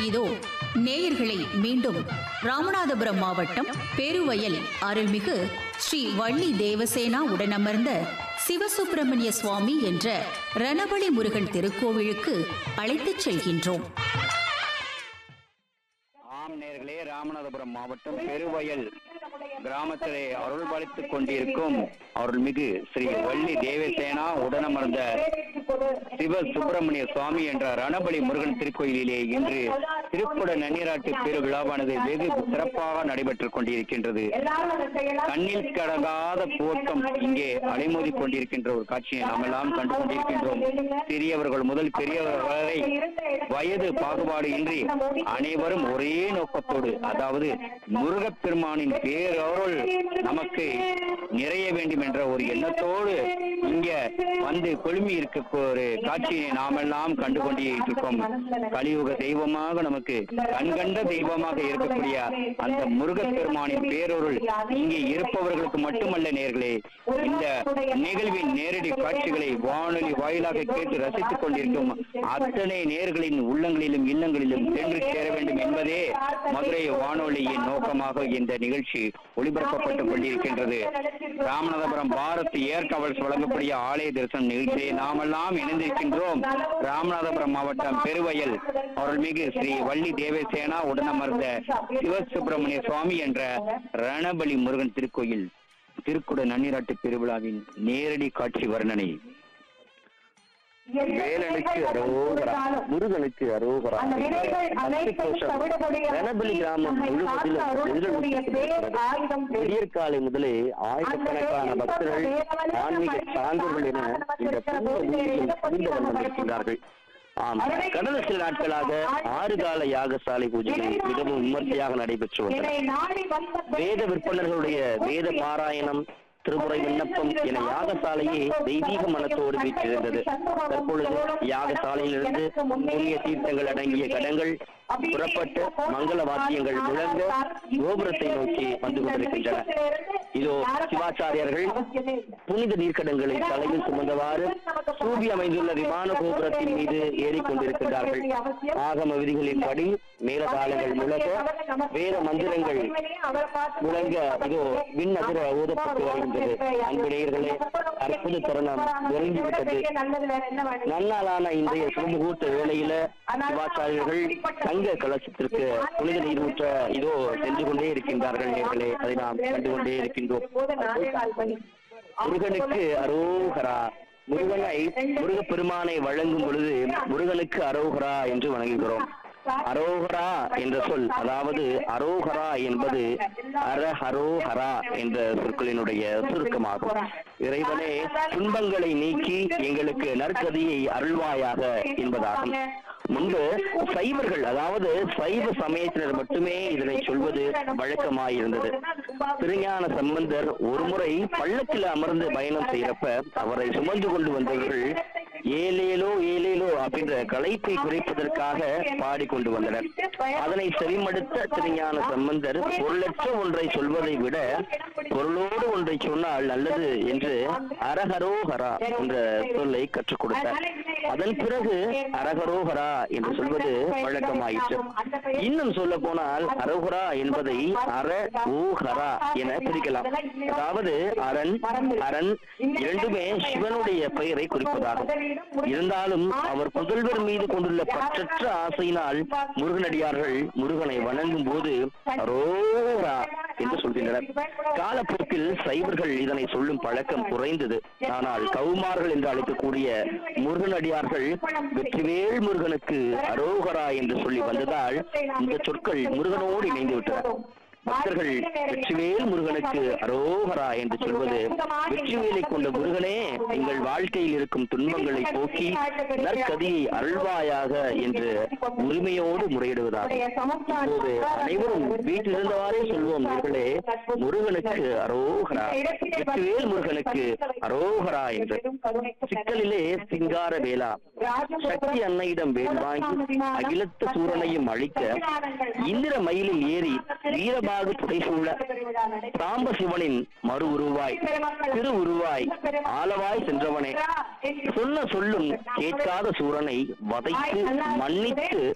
இதோ நேயர்களை மீண்டும் ராமநாதபுரம் மாவட்டம் பெருவயல் அருள்மிகு ஸ்ரீ வள்ளி தேவசேனா உடனமர்ந்த சிவசுப்பிரமணிய சுவாமி என்ற ரணபலி முருகன் திருக்கோவிலுக்கு அழைத்துச் செல்கின்றோம் ஆம் நேர்களே ராமநாதபுரம் மாவட்டம் பெருவயல் கிராமத்திலே அருள்பாலித்துக் கொண்டிருக்கும் அருள்மிகு ஸ்ரீ வள்ளி தேவசேனா உடனமர்ந்த சிவ சுப்பிரமணிய சுவாமி என்ற ரணபலி முருகன் திருக்கோயிலிலே இன்று திருக்குட நன்னீராட்டு பெருவிழாவானது வெகு சிறப்பாக நடைபெற்றுக் கொண்டிருக்கின்றது கண்ணில் கடங்காத கூட்டம் இங்கே அலைமோதி கொண்டிருக்கின்ற ஒரு காட்சியை நாம் எல்லாம் கண்டு கொண்டிருக்கின்றோம் சிறியவர்கள் முதல் பெரியவர் வரை வயது பாகுபாடு இன்றி அனைவரும் ஒரே நோக்கத்தோடு அதாவது முருகப்பெருமானின் பேரருள் நமக்கு நிறைய வேண்டும் என்ற ஒரு எண்ணத்தோடு இங்க வந்து கொழுமி இருக்க ஒரு காட்சியை நாமெல்லாம் கண்டு கொண்டிருக்கோம் கலியுக தெய்வமாக நமக்கு கண்கண்ட தெய்வமாக இருக்கக்கூடிய அந்த முருகப்பெருமானின் பேரருள் இங்கே இருப்பவர்களுக்கு மட்டுமல்ல நேர்களே இந்த நிகழ்வின் நேரடி காட்சிகளை வானொலி வாயிலாக கேட்டு ரசித்துக் கொண்டிருக்கும் அத்தனை நேர்களின் உள்ளங்களிலும் இல்லங்களிலும் சென்று சேர வேண்டும் என்பதே மதுரை வானொலியின் நோக்கமாக இந்த நிகழ்ச்சி ஒளிபரப்பப்பட்டுக் கொண்டிருக்கின்றது ராமநாதபுரம் பாரத் ஏர் கவல்ஸ் வழங்கக்கூடிய ஆலய தரிசனம் நிகழ்ச்சியை நாமெல்லாம் இணைந்திருக்கின்றோம் ராமநாதபுரம் மாவட்டம் பெருவயல் அருள்மிகு ஸ்ரீ வள்ளி தேவசேனா உடனமர்ந்த சிவசுப்பிரமணிய சுவாமி என்ற ரணபலி முருகன் திருக்கோயில் திருக்குட நன்னீராட்டு பெருவிழாவின் நேரடி காட்சி வர்ணனை வேலனுக்கு அரோகரா முருகனுக்கு அரோகரா அந்த வினைகள் அனைத்தும் தவிடுபடியாக ரணபலி கிராமம் முழுவதிலும் பெண்கள் விடியற்காலை முதலே ஆயிரக்கணக்கான பக்தர்கள் ஆன்மீக சான்றோர்கள் என இந்த புனித பூமியில் புரிந்து வந்திருக்கிறார்கள் ஆம் கடந்த சில நாட்களாக ஆறு கால யாகசாலை பூஜைகள் மிகவும் விமர்சையாக நடைபெற்று வந்தன வேத விற்பனர்களுடைய வேத பாராயணம் திருமுறை விண்ணப்பம் என யாகசாலையே தெய்வீக மனத்தோடு வீற்றிருந்தது தற்பொழுது யாகசாலையிலிருந்து புண்ணிய தீர்த்தங்கள் அடங்கிய கடங்கள் புறப்பட்டு மங்கள வாத்தியங்கள் முழங்க கோபுரத்தை நோக்கி வந்து கொண்டிருக்கின்றன இதோ சிவாச்சாரியர்கள் புனித நீர்க்கடங்களை தலையில் சுமந்தவாறு சூபி அமைந்துள்ள விமான கோபுரத்தின் மீது ஏறிக்கொண்டிருக்கிறார்கள் ஆகம விதிகளின்படி மேலதாளங்கள் முழங்க வேத மந்திரங்கள் முழங்க இதோ விண்ணதிர ஓதப்பட்டு வருகின்றது அன்பு நேயர்களே அற்புத தருணம் நெருங்கிவிட்டது நன்னாளான இன்றைய சுமுகூர்த்த வேளையில சிவாச்சாரியர்கள் தங்க கலசத்திற்கு புனித நீர் ஊற்ற இதோ சென்று கொண்டே இருக்கின்றார்கள் நேர்களே அதை நாம் கண்டு கொண்டே இருக்கின்றோம் முருகனுக்கு அரோகரா முருகனை முருகப்பெருமானை வழங்கும் பொழுது முருகனுக்கு அரோகரா என்று வணங்குகிறோம் அரோகரா என்ற சொல் அதாவது அரோகரா என்பது அரஹரோஹரா என்ற சொற்களினுடைய சுருக்கமாகும் இறைவனே துன்பங்களை நீக்கி எங்களுக்கு நற்கதியை அருள்வாயாக என்பதாகும் முன்பு சைவர்கள் அதாவது சைவ சமயத்தினர் மட்டுமே இதனை சொல்வது வழக்கமாயிருந்தது திருஞான சம்பந்தர் ஒருமுறை பள்ளத்தில் அமர்ந்து பயணம் செய்யறப்ப அவரை சுமந்து கொண்டு வந்தவர்கள் ஏலேலோ ஏலேலோ அப்படின்ற களைப்பை குறைப்பதற்காக பாடிக்கொண்டு வந்தனர் அதனை செவிமடுத்த திருஞான சம்பந்தர் பொருளற்ற ஒன்றை சொல்வதை விட பொருளோடு ஒன்றை சொன்னால் நல்லது என்று அரஹரோஹரா என்ற சொல்லை கற்றுக் கொடுத்தார் அதன் பிறகு அரஹரோஹரா என்று சொல்வது வழக்கமாயிற்று இன்னும் சொல்ல போனால் அரோகரா என்பதை அர ஊஹரா என பிரிக்கலாம் அதாவது அரண் அரண் இரண்டுமே சிவனுடைய பெயரை குறிப்பதாகும் இருந்தாலும் அவர் புதல்வர் மீது கொண்டுள்ள பற்றற்ற ஆசையினால் முருகனடியார்கள் முருகனை வணங்கும் போது அரோரா என்று சொல்கின்றனர் காலப்போக்கில் சைவர்கள் இதனை சொல்லும் பழக்கம் குறைந்தது ஆனால் கவுமார்கள் என்று அழைக்கக்கூடிய முருகனடியார்கள் வெற்றிவேல் முருகனுக்கு அரோகரா என்று சொல்லி வந்ததால் இந்த சொற்கள் முருகனோடு இணைந்து விட்டன பக்தர்கள் வெற்றிவேல் முருகனுக்கு அரோகரா என்று சொல்வது வெற்றிவேலை கொண்ட முருகனே எங்கள் வாழ்க்கையில் இருக்கும் துன்பங்களை போக்கி நற்கதியை அருள்வாயாக என்று உரிமையோடு முறையிடுவதாகும் இப்போது அனைவரும் வீட்டிலிருந்தவாறே சொல்வோம் இவர்களே முருகனுக்கு அரோகரா வெற்றிவேல் முருகனுக்கு அரோகரா என்று சிக்கலிலே சிங்கார வேளா சக்தி அன்னையிடம் வேல் வாங்கி அகிலத்த சூரனையும் அழிக்க இந்திர மயிலில் ஏறி வீரபாகு புடைசூழ சாம்ப சிவனின் மறு உருவாய் திரு உருவாய் ஆலவாய் சென்றவனே சொன்ன சொல்லும் கேட்காத சூரனை வதைத்து மன்னித்து